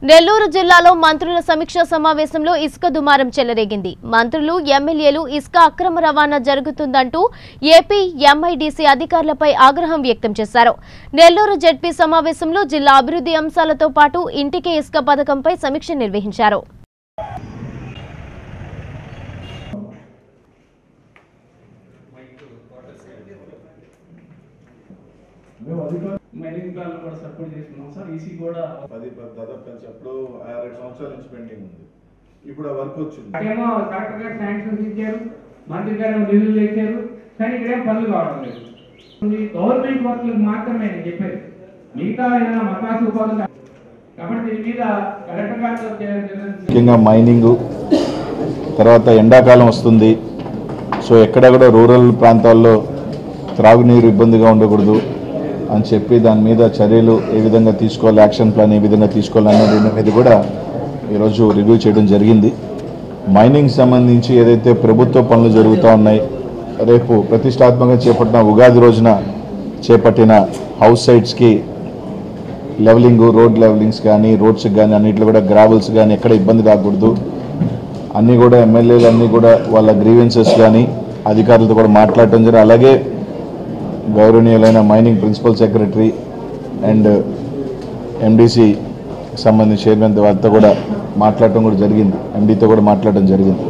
నెల్లూరు జిల్లాలో మంత్రుల సమీక్షా సమావేశంలో ఇసుక దుమారం చెలరేగింది మంత్రులు ఎమ్మెల్యేలు ఇసుక అక్రమ రవాణా జరుగుతుందంటూ ఏపీ ఎంఐడిసి అధికారులపై ఆగ్రహం వ్యక్తం చేశారు నెల్లూరు జెడ్పీ సమావేశంలో జిల్లా అభివృద్ధి అంశాలతో పాటు ఇంటికే ఇసుక పథకంపై సమీక్ష నిర్వహించారు మేము అధికారులు మైనింగ్ ప్లాన్ కూడా సపోర్ట్ చేస్తున్నాం సార్ ఈసీ కూడా పది పది దాదాపు కలిసి అప్పుడు ఆరు సంవత్సరాల నుంచి పెండింగ్ ఉంది ఇప్పుడు ఆ వర్క్ వచ్చింది అక్కడేమో కలెక్టర్ గారు శాంక్షన్స్ ఇచ్చారు మంత్రి గారు నిధులు తెచ్చారు కానీ ఇక్కడేం పనులు కావడం లేదు ఇది గవర్నమెంట్ వర్క్లకు మాత్రమే నేను చెప్పేది మిగతా ఏదైనా మతాసు ఉపాధులు కాబట్టి దీని మీద కలెక్టర్ గారితో చేయాల్సిన ముఖ్యంగా మైనింగ్ తర్వాత ఎండాకాలం వస్తుంది సో ఎక్కడ కూడా రూరల్ ప్రాంతాల్లో త్రాగునీరు ఇబ్బందిగా ఉండకూడదు అని చెప్పి దాని మీద చర్యలు ఏ విధంగా తీసుకోవాలి యాక్షన్ ప్లాన్ ఏ విధంగా తీసుకోవాలి అన్న దీని మీద కూడా ఈరోజు రివ్యూ చేయడం జరిగింది మైనింగ్ సంబంధించి ఏదైతే ప్రభుత్వ పనులు జరుగుతూ ఉన్నాయి రేపు ప్రతిష్టాత్మకంగా చేపట్టిన ఉగాది రోజున చేపట్టిన హౌస్ సైట్స్కి లెవలింగ్ రోడ్ లెవలింగ్స్ కానీ రోడ్స్ కానీ అన్నిట్లో కూడా గ్రావెల్స్ కానీ ఎక్కడ ఇబ్బంది రాకూడదు అన్నీ కూడా ఎమ్మెల్యేలు అన్నీ కూడా వాళ్ళ గ్రీవెన్సెస్ కానీ అధికారులతో కూడా మాట్లాడటం జరిగింది అలాగే గౌరవనీయులైన mining principal secretary and MDC సంబంధించి చైర్మన్ వారితో కూడా మాట్లాడటం కూడా జరిగింది ఎండీతో కూడా మాట్లాడటం జరిగింది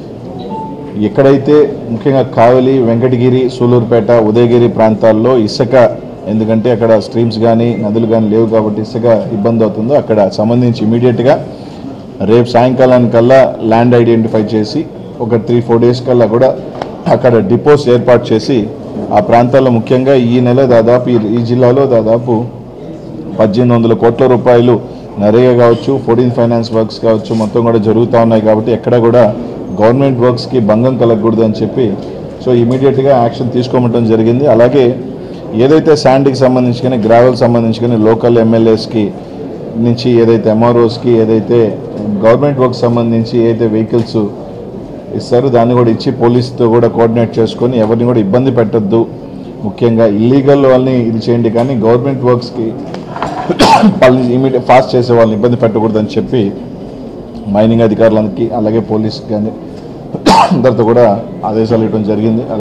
ఎక్కడైతే ముఖ్యంగా కావలి వెంకటగిరి సూలూరుపేట ఉదయగిరి ప్రాంతాల్లో ఇసుక ఎందుకంటే అక్కడ స్ట్రీమ్స్ కానీ నదులు కానీ లేవు కాబట్టి ఇసుక ఇబ్బంది అవుతుందో అక్కడ సంబంధించి ఇమీడియట్గా రేపు సాయంకాలానికల్లా ల్యాండ్ ఐడెంటిఫై చేసి ఒక త్రీ ఫోర్ డేస్ కల్లా కూడా అక్కడ డిపోస్ ఏర్పాటు చేసి ఆ ప్రాంతాల్లో ముఖ్యంగా ఈ నెల దాదాపు ఈ- ఈ జిల్లాలో దాదాపు పద్దెనిమిది వందల కోట్ల రూపాయలు నరేగా కావచ్చు ఫోర్టీన్ ఫైనాన్స్ వర్క్స్ కావచ్చు మొత్తం కూడా జరుగుతూ ఉన్నాయి కాబట్టి ఎక్కడ కూడా గవర్నమెంట్ వర్క్స్కి భంగం కలగకూడదు అని చెప్పి సో ఇమీడియట్గా యాక్షన్ తీసుకోవటం జరిగింది అలాగే ఏదైతే శాండ్కి సంబంధించి కానీ గ్రావెల్ సంబంధించి కానీ లోకల్ ఎమ్మెల్యేస్కి నుంచి ఏదైతే ఎంఆర్ఓస్కి ఏదైతే గవర్నమెంట్ వర్క్ సంబంధించి ఏదైతే వెహికల్స్ ఇస్తారు దాన్ని కూడా ఇచ్చి పోలీస్తో కూడా కోఆర్డినేట్ చేసుకొని ఎవరిని కూడా ఇబ్బంది పెట్టద్దు ముఖ్యంగా ఇల్లీగల్ వాళ్ళని ఇది చేయండి కానీ గవర్నమెంట్ వర్క్స్కి వాళ్ళని ఇమీడియట్ ఫాస్ట్ చేసే వాళ్ళని ఇబ్బంది పెట్టకూడదని చెప్పి మైనింగ్ అధికారులకి అలాగే పోలీస్ కానీ అందరితో కూడా ఆదేశాలు ఇవ్వడం జరిగింది